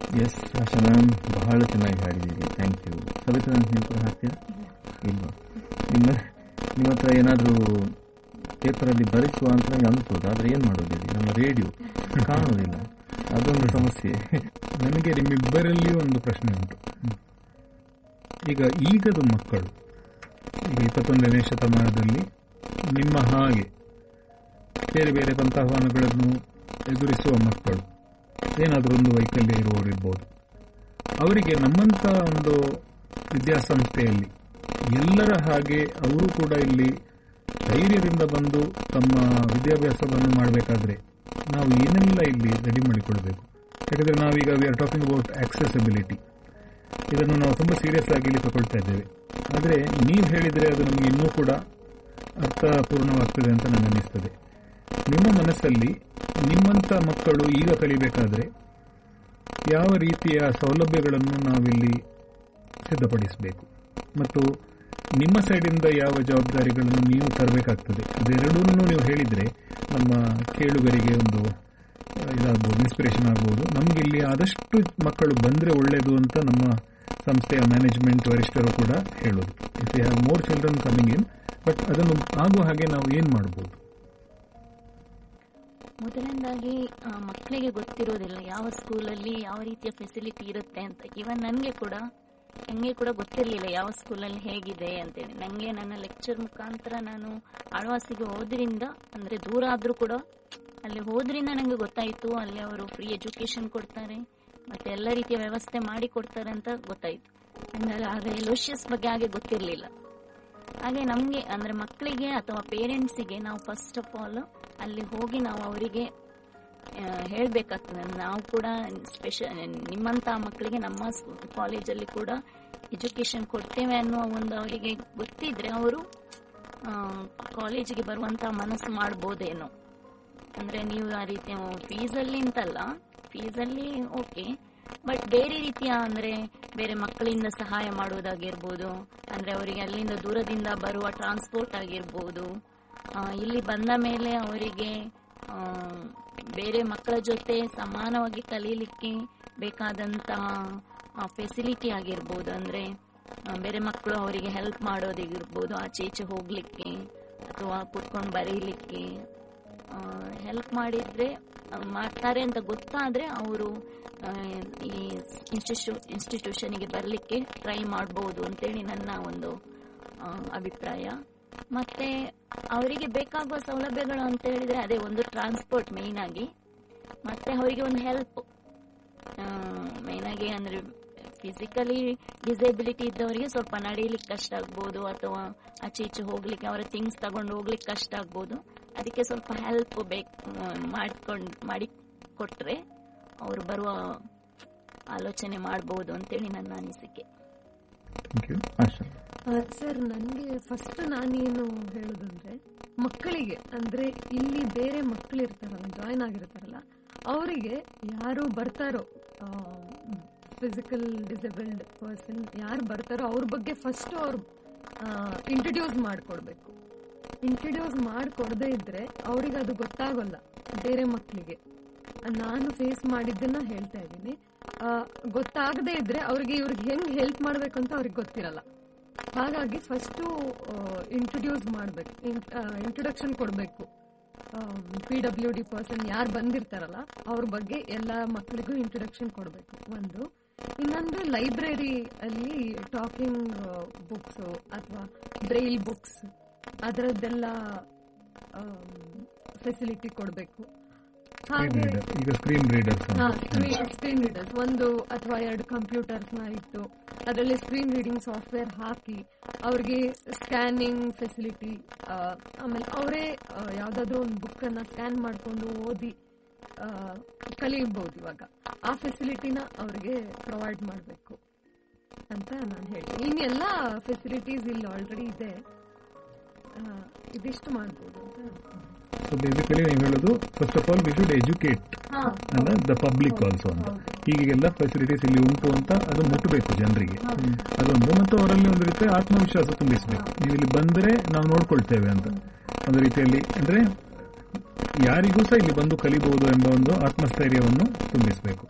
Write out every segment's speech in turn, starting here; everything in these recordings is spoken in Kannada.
ಎಸ್ ಆಶಾ ಮ್ಯಾಮ್ ಬಹಳ ಚೆನ್ನಾಗಿ ಹಾಡಿದ್ದೀರಿ ಥ್ಯಾಂಕ್ ಯು ಸವಿತಾ ನೀವು ಕೂಡ ಹಾಡ್ತೀರಾ ಇಲ್ವಾ ನಿಮ್ಮ ನಿಮ್ಮ ಹತ್ರ ಏನಾದರೂ ಪೇಪರಲ್ಲಿ ಬರೆಸುವ ಅಂತ ನನಗೆ ಅನ್ಸೋದು ಆದರೆ ಏನು ಮಾಡೋದಿಲ್ಲ ನಮ್ಮ ರೇಡಿಯೋ ಕಾಣೋದಿಲ್ಲ ಅದೊಂದು ಸಮಸ್ಯೆ ನನಗೆ ನಿಮ್ಮಿಬ್ಬರಲ್ಲಿ ಒಂದು ಪ್ರಶ್ನೆ ಉಂಟು ಈಗ ಈಗದ ಮಕ್ಕಳು ಈಗ ಇಪ್ಪತ್ತೊಂದನೇ ಶತಮಾನದಲ್ಲಿ ನಿಮ್ಮ ಹಾಗೆ ಬೇರೆ ಬೇರೆ ಪಂಥಾಹ್ವಾನಗಳನ್ನು ಎದುರಿಸುವ ಮಕ್ಕಳು ಏನಾದರೂ ಒಂದು ವೈಕಲ್ಯ ಇರುವವರು ಇರ್ಬೋದು ಅವರಿಗೆ ನಮ್ಮಂಥ ಒಂದು ವಿದ್ಯಾಸಂಸ್ಥೆಯಲ್ಲಿ ಎಲ್ಲರ ಹಾಗೆ ಅವರು ಕೂಡ ಇಲ್ಲಿ ಧೈರ್ಯದಿಂದ ಬಂದು ತಮ್ಮ ವಿದ್ಯಾಭ್ಯಾಸವನ್ನು ಮಾಡಬೇಕಾದ್ರೆ ನಾವು ಏನೆಲ್ಲ ಇಲ್ಲಿ ರೆಡಿ ಮಾಡಿಕೊಳ್ಬೇಕು ಯಾಕಂದ್ರೆ ನಾವೀಗ we are talking about accessibility ಇದನ್ನು ನಾವು ತುಂಬ ಸೀರಿಯಸ್ ಆಗಿ ಇಲ್ಲಿ ತಗೊಳ್ತಾ ಇದ್ದೇವೆ ಆದರೆ ನೀವು ಹೇಳಿದರೆ ಅದು ನಮಗೆ ಇನ್ನೂ ಕೂಡ ಅರ್ಥಪೂರ್ಣವಾಗ್ತದೆ ಅಂತ ನನಗೆ ಅನಿಸ್ತದೆ ನಿಮ್ಮ ಮನಸ್ಸಲ್ಲಿ ನಿಮ್ಮಂಥ ಮಕ್ಕಳು ಈಗ ಕಲಿಬೇಕಾದ್ರೆ ಯಾವ ರೀತಿಯ ಸೌಲಭ್ಯಗಳನ್ನು ನಾವಿಲ್ಲಿ ಸಿದ್ಧಪಡಿಸಬೇಕು ಮತ್ತು ನಿಮ್ಮ ಸೈಡಿಂದ ಯಾವ ಜವಾಬ್ದಾರಿಗಳನ್ನು ನೀವು ತರಬೇಕಾಗ್ತದೆ ಅದೆರಡನ್ನೂ ನೀವು ಹೇಳಿದರೆ ನಮ್ಮ ಕೇಳುಗರಿಗೆ ಒಂದು ಆ, ಇದಾಗ್ಬೋದು ಇನ್ಸ್ಪಿರೇಷನ್ ಆಗ್ಬೋದು ನಮ್ಗೆ ಇಲ್ಲಿ ಆದಷ್ಟು ಮಕ್ಕಳು ಬಂದ್ರೆ ಒಳ್ಳೇದು ಅಂತ ನಮ್ಮ ಸಂಸ್ಥೆಯ ಮ್ಯಾನೇಜ್ಮೆಂಟ್ ವರಿಷ್ಠರು ಕೂಡ ಹೇಳೋದು if you have more children coming in but ಅದನ್ನು ಆಗುವ ಹಾಗೆ ನಾವು ಏನ್ ಮಾಡ್ಬೋದು ಮೊದಲನೇದಾಗಿ ಆ, ಮಕ್ಕಳಿಗೆ ಗೊತ್ತಿರೋದಿಲ್ಲ ಯಾವ ಸ್ಕೂಲಲ್ಲಿ ಯಾವ ರೀತಿಯ ಫೆಸಿಲಿಟಿ ಇರುತ್ತೆ ಅಂತ ಇವನ್ ನನಗೆ ಕೂಡ ನನಗೆ ಕೂಡ ಗೊತ್ತಿರಲಿಲ್ಲ ಯಾವ ಸ್ಕೂಲಲ್ಲಿ ಹೇಗಿದೆ ಅಂತೇಳಿ ನನಗೆ ನನ್ನ ಲೆಕ್ಚರ್ ಮುಖಾಂತರ ನಾನು ಆಳ್ವಾಸಿಗೆ ಹೋದ್ರಿಂದ ಅಂದ್ರೆ ದೂರ ಆದ್ರೂ ಕೂಡ ಅಲ್ಲಿ ಹೋದ್ರಿಂದ ನನಗೆ ಗೊತ್ತಾಯ್ತು ಅಲ್ಲಿ ಅವರು ಫ್ರೀ ಎಜುಕೇಶನ್ ಕೊಡ್ತಾರೆ ಮತ್ತೆ ಎಲ್ಲ ರೀತಿಯ ವ್ಯವಸ್ಥೆ ಮಾಡಿ ಕೊಡ್ತಾರೆ ಅಂತ ಗೊತ್ತಾಯ್ತು ನನಗೆ ಆಗ ಲೋಷಿಯಸ್ ಬಗ್ಗೆ ಹಾಗೆ ಗೊತ್ತಿರಲಿಲ್ಲ ಹಾಗೆ ನಮಗೆ ಅಂದ್ರೆ ಮಕ್ಕಳಿಗೆ ಅಥವಾ ಪೇರೆಂಟ್ಸಿಗೆ ನಾವು ಫಸ್ಟ್ ಆಫ್ ಆಲ್ ಅಲ್ಲಿ ಹೋಗಿ ನಾವು ಅವರಿಗೆ ಹೇಳಬೇಕಾಗ್ತದೆ ನಾವು ಕೂಡ ಸ್ಪೆಷಲ್ ನಿಮ್ಮಂತ ಮಕ್ಕಳಿಗೆ ನಮ್ಮ ಕಾಲೇಜಲ್ಲಿ ಕೂಡ ಎಜುಕೇಶನ್ ಕೊಡ್ತೇವೆ ಅನ್ನೋ ಒಂದು ಅವರಿಗೆ ಗೊತ್ತಿದ್ರೆ ಅವರು ಕಾಲೇಜಿಗೆ ಬರುವಂತ ಮನಸ್ಸು ಮಾಡ್ಬೋದೇನೋ ಅಂದ್ರೆ ನೀವು ಆ ರೀತಿಯ ಫೀಸಲ್ಲಿ ಅಂತಲ್ಲ ಫೀಸಲ್ಲಿ ಓಕೆ ಬಟ್ ಬೇರೆ ರೀತಿಯ ಅಂದ್ರೆ ಬೇರೆ ಮಕ್ಕಳಿಂದ ಸಹಾಯ ಮಾಡುವುದಾಗಿರ್ಬೋದು ಅಂದ್ರೆ ಅವರಿಗೆ ಅಲ್ಲಿಂದ ದೂರದಿಂದ ಬರುವ ಟ್ರಾನ್ಸ್ಪೋರ್ಟ್ ಆಗಿರ್ಬೋದು ಆ, ಇಲ್ಲಿ ಬಂದ ಮೇಲೆ ಅವರಿಗೆ ಆ, ಬೇರೆ ಮಕ್ಕಳ ಜೊತೆ ಸಮಾನವಾಗಿ ಕಲೀಲಿಕ್ಕೆ ಬೇಕಾದಂತಹ ಫೆಸಿಲಿಟಿ ಆಗಿರ್ಬೋದು ಅಂದ್ರೆ ಆ, ಬೇರೆ ಮಕ್ಕಳು ಅವರಿಗೆ ಹೆಲ್ಪ್ ಮಾಡೋದಿಗಿರ್ಬೋದು ಆಚೆ ಈಚೆ ಹೋಗ್ಲಿಕ್ಕೆ ಅಥವಾ ಕೂತ್ಕೊಂಡು ಬರೀಲಿಕ್ಕೆ ಹೆಲ್ಪ್ ಮಾಡಿದ್ರೆ ಆ, ಮಾಡ್ತಾರೆ ಅಂತ ಗೊತ್ತಾದ್ರೆ ಅವರು ಈ ಇನ್ಸ್ಟಿಟ್ಯೂ ಇನ್ಸ್ಟಿಟ್ಯೂಷನ್ಗೆ ಬರಲಿಕ್ಕೆ ಟ್ರೈ ಮಾಡಬಹುದು ಅಂತೇಳಿ ನನ್ನ ಒಂದು ಆ, ಅಭಿಪ್ರಾಯ ಮತ್ತೆ ಅವರಿಗೆ ಬೇಕಾಗುವ ಸೌಲಭ್ಯಗಳು ಅಂತ ಹೇಳಿದ್ರೆ ಅದೇ ಒಂದು ಟ್ರಾನ್ಸ್ಪೋರ್ಟ್ ಮೇನ್ ಆಗಿ ಮತ್ತೆ ಅವರಿಗೆ ಒಂದು ಹೆಲ್ಪ್ ಮೇನ್ ಆಗಿ ಅಂದ್ರೆ ಫಿಸಿಕಲಿ ಡಿಸೇಬಿಲಿಟಿ ಇದ್ದವರಿಗೆ ಸ್ವಲ್ಪ ನಡೀಲಿಕ್ಕೆ ಕಷ್ಟ ಆಗ್ಬೋದು ಅಥವಾ ಆಚೆ ಈಚೆ ಹೋಗ್ಲಿಕ್ಕೆ ಅವರ ಥಿಂಗ್ಸ್ ತಗೊಂಡು ಹೋಗ್ಲಿಕ್ಕೆ ಕಷ್ಟ ಆಗ್ಬೋದು ಅದಕ್ಕೆ ಸ್ವಲ್ಪ ಹೆಲ್ಪ್ ಬೇಕು ಮಾಡ್ಕೊಂಡು ಮಾಡಿ ಕೊಟ್ರೆ ಅವರು ಬರುವ ಆಲೋಚನೆ ಮಾಡಬಹುದು ಅಂತೇಳಿ ನನ್ನ ಅನಿಸಿಕೆ ಥ್ಯಾಂಕ್ ಯು ಆಶಾ ಸರ್ ನನಗೆ ಫಸ್ಟ್ ನಾನೇನು ಹೇಳೋದಂದ್ರೆ ಮಕ್ಕಳಿಗೆ ಅಂದ್ರೆ ಇಲ್ಲಿ ಬೇರೆ ಮಕ್ಕಳು ಇರ್ತಾರಲ್ಲ ಜಾಯ್ನ್ ಆಗಿರ್ತಾರಲ್ಲ ಅವರಿಗೆ ಯಾರು ಬರ್ತಾರೋ ಫಿಸಿಕಲ್ ಡಿಸೇಬಲ್ಡ್ ಪರ್ಸನ್ ಯಾರು ಬರ್ತಾರೋ ಅವ್ರ ಬಗ್ಗೆ ಫಸ್ಟ್ ಅವ್ರು ಇಂಟ್ರಡ್ಯೂಸ್ ಮಾಡ್ಕೊಡ್ಬೇಕು ಇಂಟ್ರಡ್ಯೂಸ್ ಮಾಡ್ಕೊಡದೇ ಇದ್ರೆ ಅವ್ರಿಗೆ ಅದು ಗೊತ್ತಾಗೋಲ್ಲ ಬೇರೆ ಮಕ್ಕಳಿಗೆ ನಾನು ಫೇಸ್ ಮಾಡಿದ್ದನ್ನ ಹೇಳ್ತಾ ಇದ್ದೀನಿ ಗೊತ್ತಾಗದೇ ಇದ್ರೆ ಅವ್ರಿಗೆ ಇವ್ರಿಗೆ ಹೆಂಗ್ ಹೆಲ್ಪ್ ಮಾಡ್ಬೇಕು ಅಂತ ಅವ್ರಿಗೆ ಗೊತ್ತಿರಲ್ಲ ಹಾಗಾಗಿ ಫಸ್ಟು ಇಂಟ್ರೊಡ್ಯೂಸ್ ಮಾಡ್ಬೇಕು ಇಂಟ್ರೊಡಕ್ಷನ್ ಕೊಡಬೇಕು ಪಿ ಡಬ್ಲ್ಯೂ ಡಿ ಪರ್ಸನ್ ಯಾರು ಬಂದಿರ್ತಾರಲ್ಲ ಅವ್ರ ಬಗ್ಗೆ ಎಲ್ಲ ಮಕ್ಕಳಿಗೂ ಇಂಟ್ರೊಡಕ್ಷನ್ ಕೊಡಬೇಕು ಒಂದು ಇನ್ನೊಂದು ಲೈಬ್ರರಿ ಅಲ್ಲಿ ಟಾಕಿಂಗ್ ಬುಕ್ಸ್ ಅಥವಾ ಬ್ರೈಲ್ ಬುಕ್ಸ್ ಅದರದ್ದೆಲ್ಲ ಫೆಸಿಲಿಟಿ ಕೊಡಬೇಕು ಸ್ಕ್ರೀನ್ ಹಾಗೆ ರೀಡರ್ ಈಗ ಸ್ಕ್ರೀನ್ ರೀಡರ್ಸ್ ಸ್ಕ್ರೀನ್ ರೀಡರ್ಸ್ ಒಂದು ಅಥವಾ ಎರಡು ಕಂಪ್ಯೂಟರ್ಸ್ ನ ಇಟ್ಟು ಅದರಲ್ಲಿ ಸ್ಕ್ರೀನ್ ರೀಡಿಂಗ್ ಸಾಫ್ಟ್ವೇರ್ ಹಾಕಿ ಅವ್ರಿಗೆ ಸ್ಕ್ಯಾನಿಂಗ್ ಫೆಸಿಲಿಟಿ ಆಮೇಲೆ ಅವರೇ ಯಾವ್ದಾದ್ರು ಒಂದು ಬುಕ್ ಅನ್ನ ಸ್ಕ್ಯಾನ್ ಮಾಡ್ಕೊಂಡು ಓದಿ ಆ, ಕಲಿಬಹುದು ಇವಾಗ ಆ ಫೆಸಿಲಿಟಿನ ಅವ್ರಿಗೆ ಪ್ರೊವೈಡ್ ಮಾಡಬೇಕು ಅಂತ ನಾನು ಹೇಳ್ತೀನಿ ಇನ್ನೆಲ್ಲ ಫೆಸಿಲಿಟೀಸ್ ಇಲ್ಲಿ ಆಲ್ರೆಡಿ ಇದೆ ಆ, ಇದಿಷ್ಟು ಮಾಡ್ಬೋದು ಅಂತ ಸೊ ಬೇಸಿಕಲಿ ನೀವು ಹೇಳೋದು first of all we should educate ಹಾ, ಅಲ್ಲ ದ ಪಬ್ಲಿಕ್ ಆಲ್ಸೋ ಅಂತ ಹೀಗೆಲ್ಲ ಫೆಸಿಲಿಟೀಸ್ ಇಲ್ಲಿ ಉಂಟು ಅಂತ ಅದು ಮುಟ್ಟಬೇಕು ಜನರಿಗೆ ಅದೊಂದು ಮತ್ತು ಅವರಲ್ಲಿ ಒಂದು ರೀತಿ ಆತ್ಮವಿಶ್ವಾಸ ತುಂಬಿಸಬೇಕು ನೀವು ಇಲ್ಲಿ ಬಂದ್ರೆ ನಾವು ನೋಡ್ಕೊಳ್ತೇವೆ ಅಂತ ಒಂದು ರೀತಿಯಲ್ಲಿ ಅಂದ್ರೆ ಯಾರಿಗೂ ಸಹ ಇಲ್ಲಿ ಬಂದು ಕಲಿಬಹುದು ಎಂಬ ಒಂದು ಆತ್ಮಸ್ಥೈರ್ಯವನ್ನು ತುಂಬಿಸಬೇಕು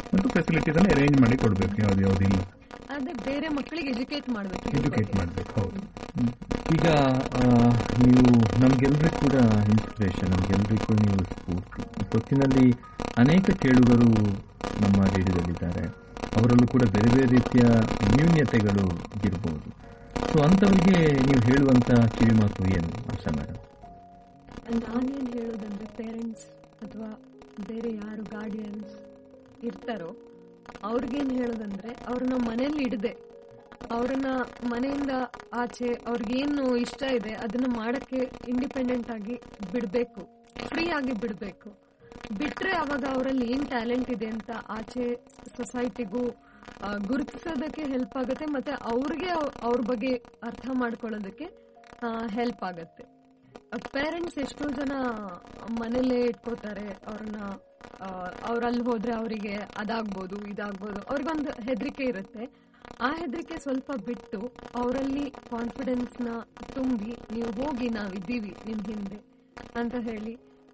ಮತ್ತು ಫೆಸಿಲಿಟೀಸ್ ಅನ್ನು ಅರೇಂಜ್ ಮಾಡಿ ಕೊಡಬೇಕು ಯಾವ್ದು ಯಾವ್ದು ಇಲ್ಲ ಅದೇ ಬೇರೆ ಮಕ್ಕಳಿಗೆ ಎಜುಕೇಟ್ ಮಾಡ್ಬೇಕು ಎಜುಕೇಟ್ ಮಾಡಬೇಕು ಹೌದು ಈಗ ಆ, ನೀವು ನಮ್ಗೆಲ್ರಿಗೂ ಕೂಡ ಇನ್ಸ್ಪಿರೇಷನ್ ನಮ್ಗೆಲ್ರಿಗೂ ಕೂಡ ನೀವು ಸ್ಫೂರ್ತಿ ಹೊತ್ತಿನಲ್ಲಿ ಅನೇಕ ಕೇಳುಗರು ನಮ್ಮ ರೇಡಿಯೋದಲ್ಲಿದ್ದಾರೆ ಅವರಲ್ಲೂ ಕೂಡ ಬೇರೆ ಬೇರೆ ರೀತಿಯ ನ್ಯೂನ್ಯತೆಗಳು ಇರ್ಬೋದು ಸೊ ಅಂಥವರಿಗೆ ನೀವು ಹೇಳುವಂತ ಕಿವಿ ಮಾತು ಏನು ಆಶಾ ಮೇಡಮ್ ನಾನೇನ್ ಹೇಳೋದಂದ್ರೆ ಪೇರೆಂಟ್ಸ್ ಅಥವಾ ಬೇರೆ ಯಾರು ಗಾರ್ಡಿಯನ್ಸ್ ಇರ್ತಾರೋ ಅವ್ರಿಗೇನ್ ಹೇಳೋದಂದ್ರೆ ಅವ್ರನ್ನ ಮನೇಲಿ ಇಡದೆ ಅವ್ರನ್ನ ಮನೆಯಿಂದ ಆಚೆ ಅವ್ರಿಗೇನು ಇಷ್ಟ ಇದೆ ಅದನ್ನ ಮಾಡಕ್ಕೆ ಇಂಡಿಪೆಂಡೆಂಟ್ ಆಗಿ ಬಿಡ್ಬೇಕು ಫ್ರೀ ಆಗಿ ಬಿಡ್ಬೇಕು ಬಿಟ್ರೆ ಅವಾಗ ಅವರಲ್ಲಿ ಏನ್ ಟ್ಯಾಲೆಂಟ್ ಇದೆ ಅಂತ ಆಚೆ ಸೊಸೈಟಿಗೂ ಗುರುತಿಸೋದಕ್ಕೆ ಹೆಲ್ಪ್ ಆಗುತ್ತೆ ಮತ್ತೆ ಅವ್ರಿಗೆ ಅವ್ರ ಬಗ್ಗೆ ಅರ್ಥ ಮಾಡ್ಕೊಳ್ಳೋದಕ್ಕೆ ಹೆಲ್ಪ್ ಆಗುತ್ತೆ ಪೇರೆಂಟ್ಸ್ ಎಷ್ಟೋ ಜನ ಮನೇಲೇ ಇಟ್ಕೋತಾರೆ ಅವ್ರನ್ನ ಅವ್ರಲ್ಲಿ ಹೋದ್ರೆ ಅವರಿಗೆ ಅದಾಗ್ಬೋದು ಇದಾಗ್ಬೋದು ಅವ್ರಿಗೊಂದು ಹೆದರಿಕೆ ಇರುತ್ತೆ ಆ ಹೆದರಿಕೆ ಸ್ವಲ್ಪ ಬಿಟ್ಟು ಅವರಲ್ಲಿ ಕಾನ್ಫಿಡೆನ್ಸ್ ನ ತುಂಬಿ ನೀವು ಹೋಗಿ ನಾವಿದ್ದೀವಿ ನಿಮ್ ಹಿಂದೆ ಅಂತ ಹೇಳಿ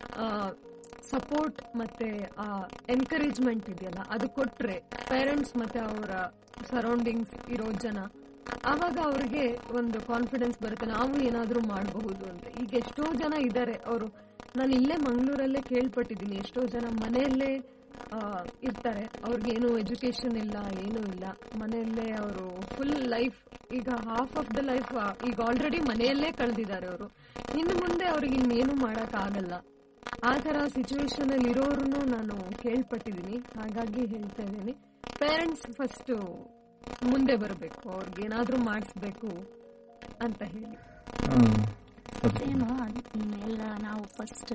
ಸಪೋರ್ಟ್ ಮತ್ತೆ ಎನ್ಕರೇಜ್ಮೆಂಟ್ ಇದೆಯಲ್ಲ ಅದು ಕೊಟ್ರೆ ಪೇರೆಂಟ್ಸ್ ಮತ್ತೆ ಅವರ ಸರೌಂಡಿಂಗ್ಸ್ ಇರೋ ಜನ ಆವಾಗ ಅವ್ರಿಗೆ ಒಂದು ಕಾನ್ಫಿಡೆನ್ಸ್ ಬರುತ್ತೆ ನಾವು ಏನಾದ್ರೂ ಮಾಡಬಹುದು ಅಂತ ಈಗ ಎಷ್ಟೋ ಜನ ಇದ್ದಾರೆ ಅವರು ನಾನು ಇಲ್ಲೇ ಮಂಗಳೂರಲ್ಲೇ ಕೇಳ್ಪಟ್ಟಿದ್ದೀನಿ ಎಷ್ಟೋ ಜನ ಮನೆಯಲ್ಲೇ ಆ, ಇರ್ತಾರೆ ಅವ್ರಿಗೇನು ಎಜುಕೇಶನ್ ಇಲ್ಲ ಏನೂ ಇಲ್ಲ ಮನೆಯಲ್ಲೇ ಅವರು ಫುಲ್ ಲೈಫ್ ಈಗ ಹಾಫ್ ಆಫ್ ದ ಲೈಫ್ ಈಗ ಆಲ್ರೆಡಿ ಮನೆಯಲ್ಲೇ ಕಳೆದಿದ್ದಾರೆ ಅವರು ಇನ್ನು ಮುಂದೆ ಅವ್ರಿಗೆ ಇನ್ನೇನು ಮಾಡಕ್ ಆಗಲ್ಲ ಆ ತರ ಸಿಚುವೇಶನ್ ಅಲ್ಲಿ ಇರೋರ್ನು ನಾನು ಕೇಳ್ಪಟ್ಟಿದ್ದೀನಿ ಹಾಗಾಗಿ ಹೇಳ್ತಾ ಇದ್ದೀನಿ ಪೇರೆಂಟ್ಸ್ ಫಸ್ಟ್ ಮುಂದೆ ಬರಬೇಕು ಅವ್ರಿಗೆ ಏನಾದ್ರೂ ಮಾಡಿಸ್ಬೇಕು ಅಂತ ಹೇಳಿ ಸೇಮ್ ಎಲ್ಲ ನಾವು ಫಸ್ಟ್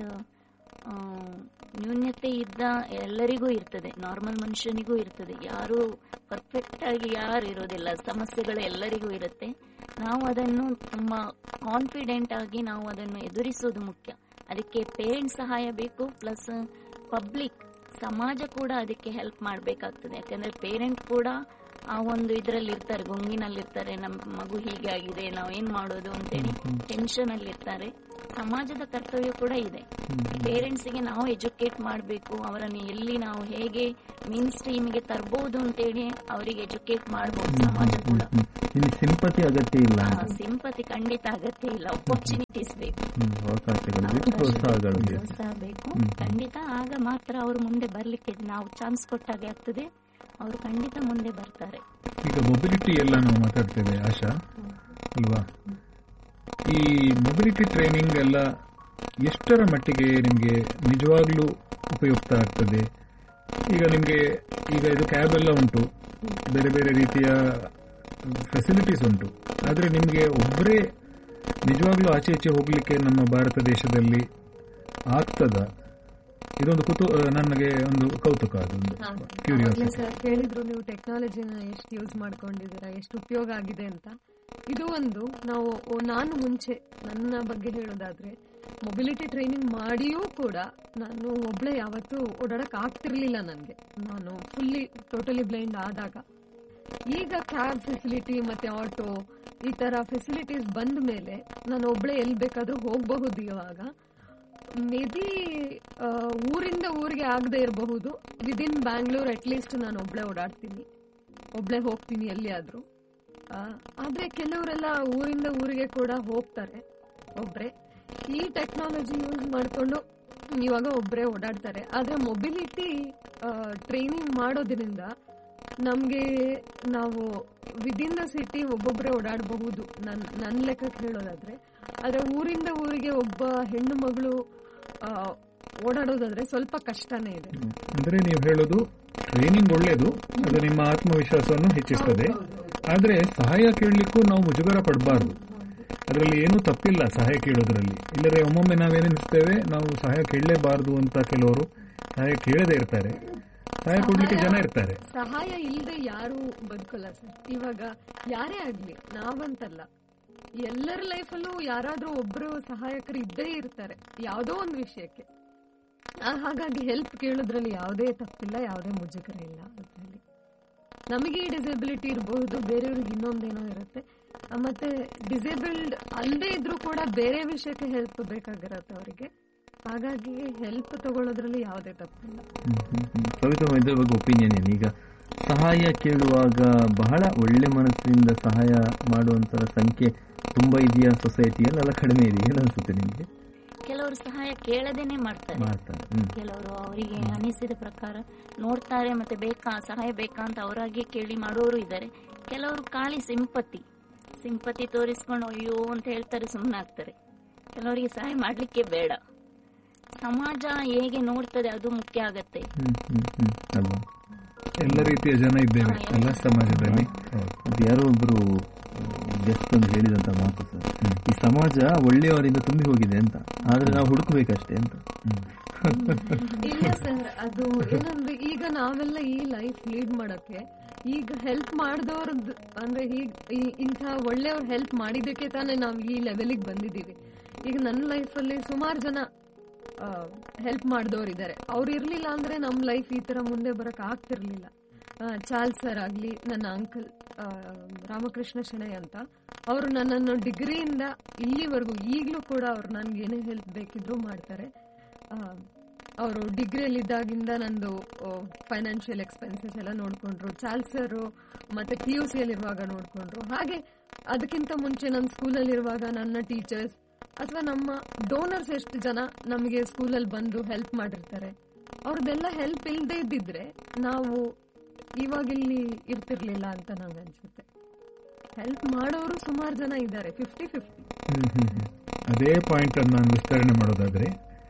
ನ್ಯೂನ್ಯತೆ ಇದ್ದ ಎಲ್ಲರಿಗೂ ಇರ್ತದೆ ನಾರ್ಮಲ್ ಮನುಷ್ಯನಿಗೂ ಇರ್ತದೆ ಯಾರು ಪರ್ಫೆಕ್ಟ್ ಆಗಿ ಯಾರು ಇರೋದಿಲ್ಲ ಸಮಸ್ಯೆಗಳು ಎಲ್ಲರಿಗೂ ಇರುತ್ತೆ ನಾವು ಅದನ್ನು ತುಂಬಾ ಕಾನ್ಫಿಡೆಂಟ್ ಆಗಿ ನಾವು ಅದನ್ನು ಎದುರಿಸೋದು ಮುಖ್ಯ ಅದಕ್ಕೆ ಪೇರೆಂಟ್ಸ್ ಸಹಾಯ ಬೇಕು ಪ್ಲಸ್ ಪಬ್ಲಿಕ್ ಸಮಾಜ ಕೂಡ ಅದಕ್ಕೆ ಹೆಲ್ಪ್ ಮಾಡಬೇಕಾಗ್ತದೆ ಯಾಕಂದ್ರೆ ಪೇರೆಂಟ್ ಕೂಡ ಆ ಒಂದು ಇದರಲ್ಲಿ ಇರ್ತಾರೆ ಗುಂಗಿನಲ್ಲಿ ಇರ್ತಾರೆ ನಮ್ಮ ಮಗು ಹೀಗೆ ಆಗಿದೆ ನಾವು ಏನ್ ಮಾಡೋದು ಅಂತೇಳಿ ಟೆನ್ಷನ್ ಅಲ್ಲಿ ಇರ್ತಾರೆ ಸಮಾಜದ ಕರ್ತವ್ಯ ಕೂಡ ಇದೆ ಪೇರೆಂಟ್ಸ್ಗೆ ನಾವು ಎಜುಕೇಟ್ ಮಾಡಬೇಕು ಅವರನ್ನು ಎಲ್ಲಿ ನಾವು ಹೇಗೆ ಮೀನ್ ಸ್ಟ್ರೀಮ್ಗೆ ತರಬಹುದು ಅಂತೇಳಿ ಅವರಿಗೆ ಎಜುಕೇಟ್ ಮಾಡಬಹುದು ಸಮಾಜ ಕೂಡ ಇಲ್ಲಿ ಸಿಂಪತಿ ಅಗತ್ಯ ಇಲ್ಲ ಅಂತ ಸಿಂಪತಿ ಖಂಡಿತ ಅಗತ್ಯ ಇಲ್ಲ ಅಪರ್ಚುನಿಟೀಸ್ ಬೇಕು ಹ್ಮ್, ಅವಕಾಶಗಳು ಬೇಕು ಪ್ರೋತ್ಸಾಹಗಳು ಬೇಕು ಪ್ರೋತ್ಸಾಹ ಬೇಕು ಖಂಡಿತ ಆಗ ಮಾತ್ರ ಅವರು ಮುಂದೆ ಬರ್ಲಿಕ್ಕೆ ನಾವು ಚಾನ್ಸ್ ಕೊಟ್ಟಾಗೆ ಆಗ್ತದೆ ಅವರು ಖಂಡಿತ ಮುಂದೆ ಬರ್ತಾರೆ ಈಗ ಮೊಬಿಲಿಟಿ ಎಲ್ಲ ನಾವು ಮಾತಾಡ್ತೇವೆ ಆಶಾ ಅಲ್ವಾ ಈ ಮೊಬಿಲಿಟಿ ಟ್ರೈನಿಂಗ್ ಎಲ್ಲ ಎಷ್ಟರ ಮಟ್ಟಿಗೆ ನಿಮಗೆ ನಿಜವಾಗ್ಲೂ ಉಪಯುಕ್ತ ಆಗ್ತದೆ ಈಗ ನಿಮಗೆ ಈಗ ಇದು ಕ್ಯಾಬ್ ಎಲ್ಲ ಉಂಟು ಬೇರೆ ಬೇರೆ ರೀತಿಯ ಫೆಸಿಲಿಟೀಸ್ ಉಂಟು ಆದರೆ ನಿಮಗೆ ಒಬ್ಬರೇ ನಿಜವಾಗ್ಲೂ ಆಚೆ ಈಚೆ ಹೋಗ್ಲಿಕ್ಕೆ ನಮ್ಮ ಭಾರತ ದೇಶದಲ್ಲಿ ಆಗ್ತದ ಇದೊಂದು ಕುತು ನನಗೆ ಒಂದು ಕೌತುಕ ಅದೊಂದು ಆಗ್ಲೇ ಕ್ಯೂರಿಯಾಸಿಟಿ ಸರ್ ಹೇಳಿದ್ರು ನೀವು ಟೆಕ್ನಾಲಜಿನ ಎಷ್ಟು ಯೂಸ್ ಮಾಡ್ಕೊಂಡಿದ್ದೀರಾ ಎಷ್ಟು ಉಪಯೋಗ ಆಗಿದೆ ಅಂತ ಇದು ಒಂದು ನಾವು ಓ, ನಾನು ಮುಂಚೆ ನನ್ನ ಬಗ್ಗೆ ಹೇಳೋದಾದ್ರೆ ಮೊಬಿಲಿಟಿ ಟ್ರೈನಿಂಗ್ ಮಾಡಿಯೂ ಕೂಡ ನಾನು ಒಬ್ಳೆ ಯಾವತ್ತೂ ಓಡಾಡಕ್ ಆಗ್ತಿರ್ಲಿಲ್ಲ ನನಗೆ ನಾನು ಫುಲ್ಲಿ ಟೋಟಲಿ ಬ್ಲೈಂಡ್ ಆದಾಗ ಈಗ ಕ್ಯಾಬ್ ಫೆಸಿಲಿಟಿ ಮತ್ತೆ ಆಟೋ ಈ ತರ ಫೆಸಿಲಿಟೀಸ್ ಬಂದ ಮೇಲೆ ನಾನು ಒಬ್ಳೆ ಎಲ್ಲಿ ಬೇಕಾದ್ರೂ ಹೋಗಬಹುದು ಇವಾಗ ಮೇ ಬಿ ಊರಿಂದ ಊರಿಗೆ ಆಗದೆ ಇರಬಹುದು ವಿದಿನ್ ಬ್ಯಾಂಗ್ಳೂರ್ ಅಟ್ ಲೀಸ್ಟ್ ನಾನು ಒಬ್ಳೆ ಓಡಾಡ್ತೀನಿ ಒಬ್ಳೆ ಹೋಗ್ತೀನಿ ಎಲ್ಲಿಯಾದ್ರೂ ಆ, ಆದ್ರೆ ಕೆಲವರೆಲ್ಲ ಊರಿಂದ ಊರಿಗೆ ಕೂಡ ಹೋಗ್ತಾರೆ ಒಬ್ರೆ ಈ ಟೆಕ್ನಾಲಜಿ ಯೂಸ್ ಮಾಡ್ಕೊಂಡು ಇವಾಗ ಒಬ್ರೆ ಓಡಾಡ್ತಾರೆ ಆದ್ರೆ ಮೊಬಿಲಿಟಿ ಟ್ರೈನಿಂಗ್ ಮಾಡೋದ್ರಿಂದ ನಮ್ಗೆ ನಾವು ವಿದಿನ್ ದ ಸಿಟಿ ಒಬ್ಬೊಬ್ರೆ ಓಡಾಡಬಹುದು ನನ್ ನನ್ನ ಲೆಕ್ಕಕ್ಕೆ ಹೇಳೋದಾದ್ರೆ ಆದ್ರೆ ಊರಿಂದ ಊರಿಗೆ ಒಬ್ಬ ಹೆಣ್ಣು ಮಗಳು ಆ, ಓಡಾಡೋದಾದ್ರೆ ಸ್ವಲ್ಪ ಕಷ್ಟನೇ ಇದೆ ಅಂದ್ರೆ ನೀವು ಹೇಳೋದು ಟ್ರೈನಿಂಗ್ ಒಳ್ಳೇದು ಅದು ನಿಮ್ಮ ಆತ್ಮವಿಶ್ವಾಸವನ್ನು ಹೆಚ್ಚಿಸ್ತದೆ ಆದ್ರೆ ಸಹಾಯ ಕೇಳಲಿಕ್ಕೂ ನಾವು ಮುಜುಗರ ಪಡಬಾರ್ದು ಅದರಲ್ಲಿ ಏನೂ ತಪ್ಪಿಲ್ಲ ಸಹಾಯ ಕೇಳೋದ್ರಲ್ಲಿ ಇಲ್ಲದ್ರೆ ಒಮ್ಮೊಮ್ಮೆ ನಾವೇನಿಸ್ತೇವೆ ನಾವು ಸಹಾಯ ಕೇಳಲೇಬಾರದು ಅಂತ ಕೆಲವರು ಸಹಾಯ ಕೇಳದೇ ಇರ್ತಾರೆ ಸಹಾಯ ಕೊಡ್ಲಿಕ್ಕೆ ಜನ ಇರ್ತಾರೆ ಸಹಾಯ ಇಲ್ಲದೆ ಯಾರು ಬದುಕಲ್ಲ ಸರ್ ಇವಾಗ ಯಾರೇ ಆಗ್ಲಿ ನಾವಂತಲ್ಲ ಎಲ್ಲರ ಲೈಫಲ್ಲೂ ಯಾರಾದ್ರೂ ಒಬ್ರು ಸಹಾಯಕರು ಇದ್ದೇ ಇರ್ತಾರೆ ಯಾವುದೋ ಒಂದು ವಿಷಯಕ್ಕೆ ಆ, ಹಾಗಾಗಿ ಹೆಲ್ಪ್ ಕೇಳೋದ್ರಲ್ಲಿ ಯಾವುದೇ ತಪ್ಪಿಲ್ಲ ಯಾವುದೇ ಮುಜುಗರ ಇಲ್ಲ ಅದ್ರಲ್ಲಿ ನಮಗೆ ಡಿಸೇಬಿಲಿಟಿ ಇರಬಹುದು ಬೇರೆಯವ್ರಿಗೆ ಇನ್ನೊಂದೇನೋ ಇರುತ್ತೆ ಆ, ಮತ್ತೆ ಡಿಸೇಬಲ್ಡ್ ಅಲ್ಲದೆ ಇದ್ರೂ ಕೂಡ ಬೇರೆ ವಿಷಯಕ್ಕೆ ಹೆಲ್ಪ್ ಬೇಕಾಗಿರತ್ತೆ ಅವರಿಗೆ ಹಾಗಾಗಿ ಹೆಲ್ಪ್ ತಗೊಳ್ಳೋದ್ರಲ್ಲಿ ಯಾವುದೇ ತಪ್ಪಿಲ್ಲ ಹ್ಮ್, ಹ್ಮ್, ಹ್ಮ್. ಸವಿತಾ ಮ್ಯಾಮ್, ಇದ್ರ ಬಗ್ಗೆ ಒಪಿನಿಯನ್ ಏನು ಈಗ ಸಹಾಯ ಕೇಳುವಾಗ ಬಹಳ ಒಳ್ಳೆ ಮನಸ್ಸಿನಿಂದ ಸಹಾಯ ಮಾಡುವಂತರ ಸಂಖ್ಯೆ ತುಂಬಾ ಇದೆಯಾ ಸೊಸೈಟಿಯಲ್ಲಿ ಅಲ್ಲ ಕಡಿಮೆ ಇದೆಯಾ ಏನು ಅನ್ಸುತ್ತೆ ನಿಮಗೆ ಕೆಲವರು ಸಹಾಯ ಕೇಳದೇನೆ ಮಾಡ್ತಾರೆ ಮಾಡ್ತಾರೆ ಹ್ಮ್ ಕೆಲವರು ಅವರಿಗೆ ಅನಿಸಿದ ಪ್ರಕಾರ ನೋಡ್ತಾರೆ ಮತ್ತೆ ಬೇಕಾ ಸಹಾಯ ಬೇಕಾ ಅಂತ ಅವರಾಗೆ ಕೇಳಿ ಮಾಡೋರು ಇದ್ದಾರೆ ಕೆಲವರು ಖಾಲಿ ಸಿಂಪತಿ ಸಿಂಪತಿ ತೋರಿಸ್ಕೊಂಡು ಅಯ್ಯೋ ಅಂತ ಹೇಳ್ತಾರೆ ಸುಮ್ಮನೆ ಆಗ್ತಾರೆ ಕೆಲವರಿಗೆ ಸಹಾಯ ಮಾಡ್ಲಿಕ್ಕೆ ಬೇಡ ಸಮಾಜ ಹೇಗೆ ನೋಡ್ತದೆ ಅದು ಮುಖ್ಯ ಆಗತ್ತೆ ಹ್ಮ್ ಹ್ಮ್ ಹ್ಮ್ ಅಲ್ವಾ ಎಲ್ಲ ರೀತಿಯ ಜನ ಇದ್ದೇವೆ ಹಾ, ಎಲ್ಲ ಸಮಾಜದಲ್ಲಿ ಹೌದು ಅದು ಯಾರೋ ಒಬ್ರು ಗೆಸ್ಟ್ ಒಂದು ಹೇಳಿದಂತ ಮಾತು ಸರ್ ಈ ಸಮಾಜ ಒಳ್ಳೆಯವರಿಂದ ತುಂಬಿ ಹೋಗಿದೆ ಅಂತ ಆದ್ರೆ ನಾವು ಹುಡುಕ್ಬೇಕಷ್ಟೇ ಅಂತ ಇಲ್ಲ ಸರ್ ಅದು ಏನಂದ್ರೆ ಈಗ ನಾವೆಲ್ಲ ಈ ಲೈಫ್ ಲೀಡ್ ಮಾಡಕ್ಕೆ ಈಗ ಹೆಲ್ಪ್ ಮಾಡಿದವ್ರದ್ದು ಅಂದ್ರೆ ಹೀಗ್ ಈ- ಇಂಥ ಒಳ್ಳೆಯವ್ರು ಹೆಲ್ಪ್ ಮಾಡಿದ್ದಕ್ಕೆ ತಾನೇ ನಾವು ಈ ಲೆವೆಲಿಗೆ ಬಂದಿದ್ದೀವಿ ಈಗ ನನ್ನ ಲೈಫಲ್ಲಿ ಸುಮಾರು ಜನ ಹೆಲ್ಪ್ ಮಾಡಿದವ್ರು ಇದ್ದಾರೆ ಅವ್ರು ಇರ್ಲಿಲ್ಲ ಅಂದ್ರೆ ನಮ್ಮ ಲೈಫ್ ಈ ತರ ಮುಂದೆ ಬರಕ್ ಆಗ್ತಿರ್ಲಿಲ್ಲ ಆ, ಚಾರ್ಲ್ಸ್ ಸರ್ ಆಗ್ಲಿ ನನ್ನ ಅಂಕಲ್ ರಾಮಕೃಷ್ಣ ಶೆಣೈ ಅಂತ ಅವರು ನನ್ನನ್ನು ಡಿಗ್ರಿಯಿಂದ ಇಲ್ಲಿವರೆಗೂ ಈಗಲೂ ಕೂಡ ಅವ್ರು ನನ್ಗೆ ಏನೇ ಹೆಲ್ಪ್ ಬೇಕಿದ್ರು ಮಾಡ್ತಾರೆ ಅವರು ಡಿಗ್ರಿಯಲ್ಲಿದ್ದಾಗಿಂದ ನಂದು ಫೈನಾನ್ಷಿಯಲ್ ಎಕ್ಸ್ಪೆನ್ಸಸ್ ಎಲ್ಲ ನೋಡ್ಕೊಂಡ್ರು ಚಾರ್ಲ್ಸ್ ಸರ್ ಮತ್ತೆ ಪಿ ಯು ಸಿಯಲ್ಲಿರುವಾಗ ನೋಡ್ಕೊಂಡ್ರು ಹಾಗೆ ಅದಕ್ಕಿಂತ ಮುಂಚೆ ನನ್ನ ಸ್ಕೂಲಲ್ಲಿರುವಾಗ ನನ್ನ ಟೀಚರ್ಸ್ ಅಥವಾ ನಮ್ಮ ಡೋನರ್ಸ್ ಎಷ್ಟು ಜನ ನಮಗೆ ಸ್ಕೂಲಲ್ಲಿ ಬಂದು ಹೆಲ್ಪ್ ಮಾಡಿರ್ತಾರೆ ಅವ್ರದ್ದೆಲ್ಲ ಹೆಲ್ಪ್ ಇಲ್ಲದೆ ಇದ್ದಿದ್ರೆ ನಾವು ಇವಾಗ ಇಲ್ಲಿ ಇರ್ತಿರ್ಲಿಲ್ಲ ಅಂತ ನಂಗೆ ಅನ್ಸುತ್ತೆ ಹೆಲ್ಪ್ ಮಾಡೋರು ಸುಮಾರು ಜನ ಇದ್ದಾರೆ ಫಿಫ್ಟಿ ಫಿಫ್ಟಿ ಹ್ಮ್, ಹ್ಮ್, ಹ್ಮ್. ಅದೇ ಪಾಯಿಂಟ್ ಅನ್ನು ನಾನು ವಿಸ್ತರಣೆ ಮಾಡೋದಾದ್ರೆ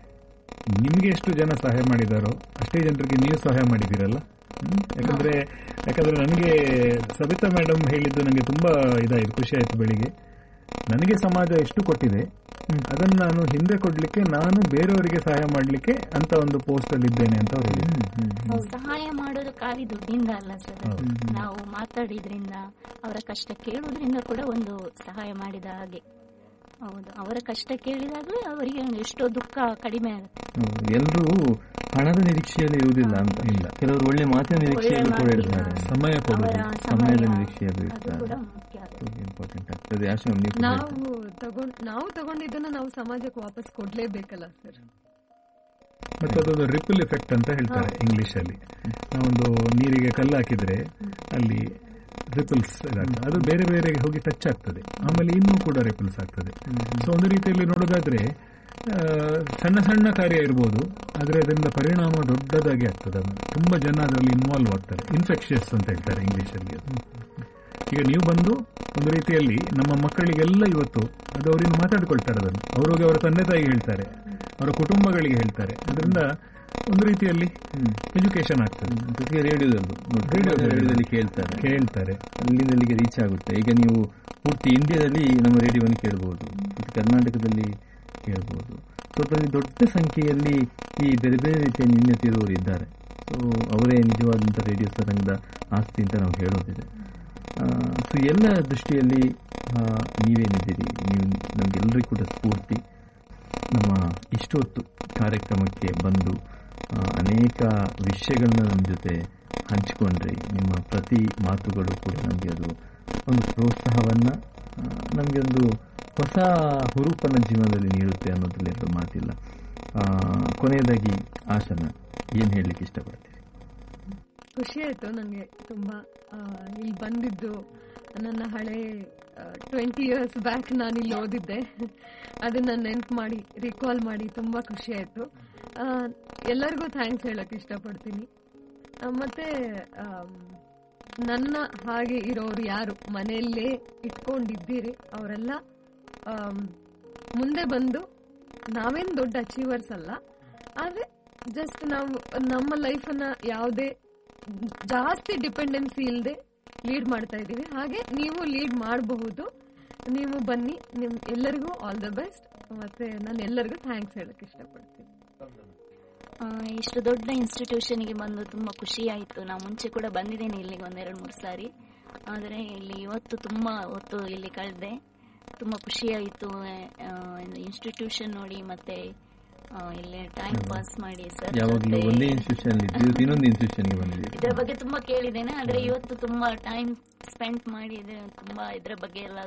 ನಿಮ್ಗೆ ಎಷ್ಟು ಜನ ಸಹಾಯ ಮಾಡಿದಾರೋ ಅಷ್ಟೇ ಜನರಿಗೆ ನೀವು ಸಹಾಯ ಮಾಡಿದ್ದೀರಲ್ಲ ಹ್ಮ್? ಯಾಕಂದ್ರೆ ಯಾಕಂದ್ರೆ ನನಗೆ ಸವಿತಾ ಮೇಡಮ್ ಹೇಳಿದ್ದು ನನಗೆ ತುಂಬಾ ಇದಾಯ್ತು ಖುಷಿ ಆಯ್ತು ಬೆಳಿಗ್ಗೆ ನನಗೆ ಸಮಾಜ ಎಷ್ಟು ಕೊಟ್ಟಿದೆ ಅದನ್ನು ನಾನು ಹಿಂದೆ ಕೊಡ್ಲಿಕ್ಕೆ ನಾನು ಬೇರೆಯವರಿಗೆ ಸಹಾಯ ಮಾಡ್ಲಿಕ್ಕೆ ಅಂತ ಒಂದು ಪೋಸ್ಟ್ ಅಲ್ಲಿ ಇದ್ದೇನೆ ಅಂತ ಅವ್ರು ಹೇಳಿದ್ರು ಸಹಾಯ ಮಾಡೋದು ಖಾಲಿ ದುಡ್ಡಿಂದ ಅಲ್ಲ ಸರ್ ಹೌದು. ನಾವು ಮಾತಾಡಿದ್ರಿಂದ ಅವರ ಕಷ್ಟ ಕೇಳುವುದರಿಂದ ಕೂಡ ಒಂದು ಸಹಾಯ ಮಾಡಿದ ಹಾಗೆ ಹೌದು ಅವರ ಕಷ್ಟ ಕೇಳಿದಾಗಲೇ ಅವರಿಗೆ ಒಂದು ಎಷ್ಟೋ ದುಃಖ ಕಡಿಮೆ ಆಗುತ್ತೆ ಎಲ್ಲರೂ ಹಣದ ನಿರೀಕ್ಷೆಯಲ್ಲಿ ಇರುವುದಿಲ್ಲ ಅಂತ ಇಲ್ಲ. ಕೆಲವರು ಒಳ್ಳೆ ಮಾತಿನ ನಿರೀಕ್ಷೆಯಲ್ಲಿ ಕೂಡ ಒಳ್ಳೆ ಇರ್ತಾರೆ ಮಾತಿನ- ಸಮಯ ಅವರ ಕೊಡೋದು ಸಮಯದ ಸಮಯ ನಿರೀಕ್ಷೆಯಲ್ಲಿ ಅದು ಇರ್ತಾರೆ ಕೂಡ ಮುಖ್ಯ ಆಗುತ್ತೆ ಇಂಪಾರ್ಟೆಂಟ್ ಆಗ್ತದೆ ಆಶ್ರಮ ನೀವು ಕೂಡ ಹೇಳ್ತೀರಾ? ನಾವು ತಗೊಂಡ್ ನಾವು ತಗೊಂಡಿದ್ದನ್ನ ನಾವು ಸಮಾಜಕ್ಕೆ ವಾಪಸ್ ಕೊಡ್ಲೇಬೇಕಲ್ಲ ಸರ್ ಮತ್ತೆ ಅದೊಂದು ರಿಪಲ್ ಎಫೆಕ್ಟ್ ಅಂತ ಹೇಳ್ತಾರೆ ಇಂಗ್ಲಿಷ್ ಅಲ್ಲಿ ನಾವೊಂದು ನೀರಿಗೆ ಕಲ್ಲು ಹಾಕಿದ್ರೆ ಅಲ್ಲಿ ರಿಪಲ್ಸ್ ಇದಾಗ್ತದೆ ಅದು ಬೇರೆ ಬೇರೆ ಹೋಗಿ ಟಚ್ ಆಗ್ತದೆ ಆಮೇಲೆ ಇನ್ನೂ ಕೂಡ ರಿಪಲ್ಸ್ ಆಗ್ತದೆ ಸೊ ಒಂದು ರೀತಿಯಲ್ಲಿ ನೋಡೋದಾದ್ರೆ ಆ, ಸಣ್ಣ ಸಣ್ಣ ಕಾರ್ಯ ಇರ್ಬೋದು ಆದ್ರೆ ಅದರಿಂದ ಪರಿಣಾಮ ದೊಡ್ಡದಾಗಿ ಆಗ್ತದೆ ಅದು ತುಂಬಾ ಜನ ಅದರಲ್ಲಿ ಇನ್ವಾಲ್ವ್ ಆಗ್ತಾರೆ ಇನ್ಫೆಕ್ಷಿಯಸ್ ಅಂತ ಹೇಳ್ತಾರೆ ಇಂಗ್ಲಿಷ್ ಅಲ್ಲಿ ಅದು. ಈಗ ನೀವು ಬಂದು ಒಂದು ರೀತಿಯಲ್ಲಿ ನಮ್ಮ ಮಕ್ಕಳಿಗೆಲ್ಲ ಇವತ್ತು ಅದು ಅವರಿಂದ ಮಾತಾಡ್ಕೊಳ್ತಾರೆ ಅದನ್ನು ಅವ್ರಿಗೆ ಅವರ ತಂದೆ ತಾಯಿಗೆ ಹೇಳ್ತಾರೆ ಅವರ ಕುಟುಂಬಗಳಿಗೆ ಹೇಳ್ತಾರೆ ಅದರಿಂದ ಒಂದು ರೀತಿಯಲ್ಲಿ ಎಜುಕೇಶನ್ ಆಗ್ತದೆ ಜೊತೆಗೆ ರೇಡಿಯೋದಲ್ಲೂ ನೋಡಿ, ರೇಡಿಯೋದಲ್ಲಿ. ರೇಡಿಯೋದಲ್ಲಿ ಕೇಳ್ತಾರೆ ಕೇಳ್ತಾರೆ ಅಲ್ಲಿಂದ ಅಲ್ಲಿಗೆ ರೀಚ್ ಆಗುತ್ತೆ ಈಗ ನೀವು ಪೂರ್ತಿ ಇಂಡಿಯಾದಲ್ಲಿ ನಮ್ಮ ರೇಡಿಯೋವನ್ನು ಕೇಳಬಹುದು ಪೂರ್ತಿ ಕರ್ನಾಟಕದಲ್ಲಿ ಕೇಳಬಹುದು ಸೊ ಅದರಲ್ಲಿ ದೊಡ್ಡ ಸಂಖ್ಯೆಯಲ್ಲಿ ಈ ಬೇರೆ ಬೇರೆ ರೀತಿಯ ನ್ಯೂನ್ಯತೆ ಇರುವವರು ಇದ್ದಾರೆ ಸೊ ಅವರೇ ನಿಜವಾದಂಥ ರೇಡಿಯೋ ತರಂಗದ ಆಸ್ತಿ ಅಂತ ನಾವು ಹೇಳೋದಿದೆ ಸೊ ಎಲ್ಲ ದೃಷ್ಟಿಯಲ್ಲಿ ಆ, ನೀವೇನಿದ್ದೀರಿ ನೀವು ನಮಗೆಲ್ಲರಿಗೂ ಕೂಡ ಸ್ಫೂರ್ತಿ ನಮ್ಮ ಇಷ್ಟೊತ್ತು ಕಾರ್ಯಕ್ರಮಕ್ಕೆ ಬಂದು ಆ, ಅನೇಕ ವಿಷಯಗಳನ್ನ ನಮ್ಮ ಜೊತೆ ಹಂಚಿಕೊಂಡ್ರಿ ನಿಮ್ಮ ಪ್ರತಿ ಮಾತುಗಳು ಕೂಡ ನಮಗೆ ಅದು ಒಂದು ಪ್ರೋತ್ಸಾಹವನ್ನ ಆ, ನಮಗೆ ಒಂದು ಹೊಸ ಹುರುಪನ್ನ ಜೀವನದಲ್ಲಿ ನೀಡುತ್ತೆ ಅನ್ನೋದ್ರಲ್ಲಿ ಎರಡು ಮಾತಿಲ್ಲ ಆ, ಕೊನೆಯದಾಗಿ ಆಶನ ಏನ್ ಹೇಳಲಿಕ್ಕೆ ಇಷ್ಟಪಡ್ತೀರಿ ಖುಷಿ ಆಯ್ತು ನನಗೆ ತುಂಬಾ ಆ, ಇಲ್ಲಿ ಬಂದಿದ್ದು ನನ್ನ ಹಳೆ ಟ್ವೆಂಟಿ ಇಯರ್ಸ್ ಬ್ಯಾಕ್ ನಾನು ಇಲ್ಲಿ ಓದಿದ್ದೆ ಅದನ್ನ ನೆನ್ಪು ಮಾಡಿ ರಿಕಾಲ್ ಮಾಡಿ ತುಂಬಾ ಖುಷಿ ಆಯ್ತು ಆ, ಎಲ್ಲರಿಗೂ ಥ್ಯಾಂಕ್ಸ್ ಹೇಳಕ್ ಇಷ್ಟಪಡ್ತೀನಿ ಆ, ಮತ್ತೆ ಆಮ್, ನನ್ನ ಹಾಗೆ ಇರೋರು ಯಾರು ಮನೆಯಲ್ಲೇ ಇಟ್ಕೊಂಡಿದ್ದೀರಿ ಅವರೆಲ್ಲ ಆಮ್, ಮುಂದೆ ಬಂದು ನಾವೇನ್ ದೊಡ್ಡ ಅಚೀವರ್ಸ್ ಅಲ್ಲ ಆದ್ರೆ ಜಸ್ಟ್ ನಾವು ನಮ್ಮ ಲೈಫನ್ನ ಯಾವುದೇ ಜಾಸ್ತಿ ಡಿಪೆಂಡೆನ್ಸಿ ಇಲ್ಲದೆ ಲೀಡ್ ಮಾಡ್ತಾ ಇದ್ದೀವಿ ಹಾಗೆ ನೀವು ಲೀಡ್ ಮಾಡಬಹುದು ನೀವು ಬನ್ನಿ ನಿಮ್ ಎಲ್ಲರಿಗೂ ಆಲ್ ದ ಬೆಸ್ಟ್ ಮತ್ತೆ ನಾನು ಎಲ್ಲರಿಗೂ ಥ್ಯಾಂಕ್ಸ್ ಹೇಳಕ್ ಇಷ್ಟಪಡ್ತೀನಿ ಆ, ಇಷ್ಟು ದೊಡ್ಡ ಇನ್ಸ್ಟಿಟ್ಯೂಷನ್ಗೆ ಬಂದು ತುಂಬಾ ಖುಷಿ ಆಯಿತು ನಾವು ಮುಂಚೆ ಕೂಡ ಬಂದಿದ್ದೇನೆ ಇಲ್ಲಿಗೆ ಒಂದೆರಡು ಮೂರು ಸಾರಿ ಆದರೆ ಇಲ್ಲಿ ಇವತ್ತು ತುಂಬಾ ಹೊತ್ತು ಇಲ್ಲಿ ಕಳೆದೆ ತುಂಬಾ ಖುಷಿ ಆಯಿತು ಇನ್ಸ್ಟಿಟ್ಯೂಷನ್ ನೋಡಿ ಮತ್ತೆ ಆ, ಇಲ್ಲಿ ಟೈಮ್ ಪಾಸ್ ಮಾಡಿ ಸರ್ ಯಾವಾಗಲೂ ಒಂದೇ ಇನ್ಸ್ಟಿಟ್ಯೂಷನ್ ಇದ್ದು ಇನ್ನೊಂದು ಇನ್ಸ್ಟಿಟ್ಯೂಷನ್ಗೆ ಬಂದಿದ್ದೀರಿ ಇದರ ಬಗ್ಗೆ ತುಂಬಾ ಕೇಳಿದ್ದೇನೆ ಆದ್ರೆ ಇವತ್ತು ತುಂಬಾ ಟೈಮ್ ಸ್ಪೆಂಡ್ ಮಾಡಿ ಇದು ತುಂಬಾ ಇದ್ರ ಬಗ್ಗೆ ಎಲ್ಲ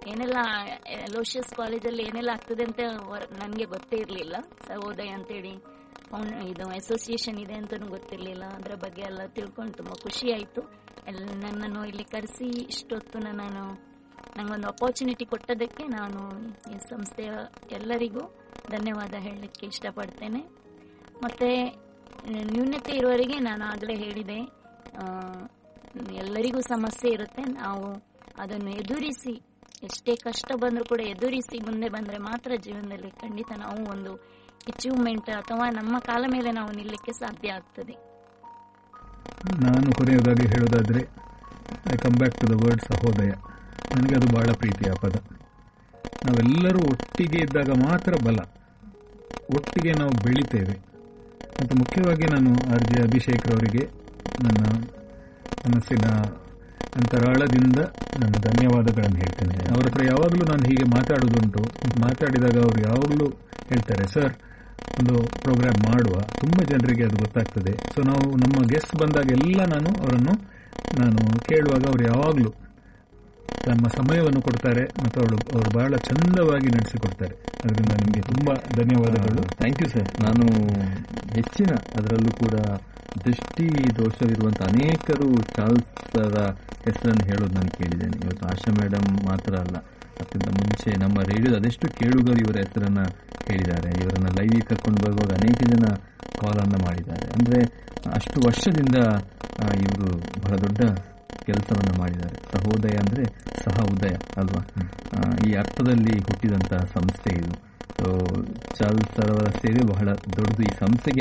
ಏನೆಲ್ಲ ಲೋಷಿಯಸ್ ಕಾಲೇಜಲ್ಲಿ ಏನೆಲ್ಲ ಆಗ್ತದೆ ಅಂತ ನನಗೆ ಗೊತ್ತೇ ಇರಲಿಲ್ಲ ಸಹೋದಯ ಅಂತೇಳಿ ಫೌಂಡ್ ಇದು ಅಸೋಸಿಯೇಷನ್ ಇದೆ ಅಂತಲೂ ಗೊತ್ತಿರಲಿಲ್ಲ ಅದರ ಬಗ್ಗೆ ಎಲ್ಲ ತಿಳ್ಕೊಂಡು ತುಂಬ ಖುಷಿ ಆಯಿತು ಎಲ್ಲ ನನ್ನನ್ನು ಇಲ್ಲಿ ಕರೆಸಿ ಇಷ್ಟೊತ್ತು ನಾನು ನಂಗೊಂದು ಅಪಾರ್ಚುನಿಟಿ ಕೊಟ್ಟದಕ್ಕೆ ನಾನು ಈ ಸಂಸ್ಥೆಯ ಎಲ್ಲರಿಗೂ ಧನ್ಯವಾದ ಹೇಳಲಿಕ್ಕೆ ಇಷ್ಟಪಡ್ತೇನೆ ಮತ್ತೆ ನ್ಯೂನತೆ ಇರುವವರೆಗೆ ನಾನು ಆಗಲೇ ಹೇಳಿದೆ ಆ, ಎಲ್ಲರಿಗೂ ಸಮಸ್ಯೆ ಇರುತ್ತೆ ನಾವು ಅದನ್ನು ಎದುರಿಸಿ ಎಷ್ಟೇ ಕಷ್ಟ ಬಂದರೂ ಕೂಡ ಎದುರಿಸಿ ಮುಂದೆ ಬಂದರೆ ಮಾತ್ರ ಜೀವನದಲ್ಲಿ ಖಂಡಿತ ನಾವು ಒಂದು ಅಚೀವ್ಮೆಂಟ್ ಅಥವಾ ನಮ್ಮ ಕಾಲ ಮೇಲೆ ನಾವು ನಿಲ್ಲಕ್ಕೆ ಸಾಧ್ಯ ಆಗ್ತದೆ ನಾನು ಕೊನೆಯದಾಗಿ ಹೇಳೋದಾದ್ರೆ I come back to the word ಸಹೋದಯ ನನಗೆ ಅದು ಬಹಳ ಪ್ರೀತಿಯ ಪದ ನಾವೆಲ್ಲರೂ ಒಟ್ಟಿಗೆ ಇದ್ದಾಗ ಮಾತ್ರ ಬಲ ಒಟ್ಟಿಗೆ ನಾವು ಬೆಳಿತೇವೆ ಮತ್ತು ಮುಖ್ಯವಾಗಿ ನಾನು ಆರ್ ಜೆ ಅಭಿಷೇಕ್ ಅವರಿಗೆ ನನ್ನ ಮನಸ್ಸಿನ ಅಂತರಾಳದಿಂದ ನನ್ನ ಧನ್ಯವಾದಗಳನ್ನು ಹೇಳ್ತೇನೆ ಅವರ ಹತ್ರ ಯಾವಾಗಲೂ ನಾನು ಹೀಗೆ ಮಾತಾಡೋದುಂಟು ಮಾತಾಡಿದಾಗ ಅವರು ಯಾವಾಗಲೂ ಹೇಳ್ತಾರೆ ಸರ್ ಒಂದು ಪ್ರೋಗ್ರಾಮ್ ಮಾಡುವ ತುಂಬ ಜನರಿಗೆ ಅದು ಗೊತ್ತಾಗ್ತದೆ ಸೊ ನಾವು ನಮ್ಮ ಗೆಸ್ಟ್ ಬಂದಾಗ ಎಲ್ಲ ನಾನು ಅವರನ್ನು ನಾನು ಕೇಳುವಾಗ ಅವರು ಯಾವಾಗಲೂ ತಮ್ಮ ಸಮಯವನ್ನು ಕೊಡ್ತಾರೆ ಮತ್ತು ಅವಳು ಅವರು ಬಹಳ ಚಂದವಾಗಿ ನಡೆಸಿಕೊಡ್ತಾರೆ ಅದರಿಂದ ನಿಮಗೆ ತುಂಬಾ ಧನ್ಯವಾದಗಳು ಥ್ಯಾಂಕ್ ಯು ಸರ್ ನಾನು ಹೆಚ್ಚಿನ ಅದರಲ್ಲೂ ಕೂಡ ದೃಷ್ಟಿ ದೋಷವಿರುವಂತಹ ಅನೇಕರು ಚಾರ್ಲ್ಸ್ರ ಹೆಸರನ್ನು ಹೇಳೋದು ನಾನು ಕೇಳಿದ್ದೇನೆ ಇವತ್ತು ಆಶಾ ಮೇಡಮ್ ಮಾತ್ರ ಅಲ್ಲ ಅದಕ್ಕಿಂತ ಮುಂಚೆ ನಮ್ಮ ರೇಡಿಯೋದ ಅದೆಷ್ಟು ಕೇಳುಗರು ಇವರ ಹೆಸರನ್ನ ಹೇಳಿದ್ದಾರೆ ಇವರನ್ನ ಲೈವಿಗೆ ಕರ್ಕೊಂಡು ಬರುವಾಗ ಅನೇಕ ಜನ ಕಾಲನ್ನು ಮಾಡಿದ್ದಾರೆ ಅಂದ್ರೆ ಅಷ್ಟು ವರ್ಷದಿಂದ ಇವರು ಬಹಳ ದೊಡ್ಡ ಕೆಲಸವನ್ನ ಮಾಡಿದ್ದಾರೆ ಸಹೋದಯ ಅಂದ್ರೆ ಸಹ ಉದಯ ಅಲ್ವಾ ಆ, ಈ ಅರ್ಥದಲ್ಲಿ ಹುಟ್ಟಿದಂತಹ ಸಂಸ್ಥೆ ಇದು ಸೊ ಚಾರ್ಲ್ಸ್ ಅವರ ಸೇವೆ ಬಹಳ ದೊಡ್ಡದು ಈ ಸಂಸ್ಥೆಗೆ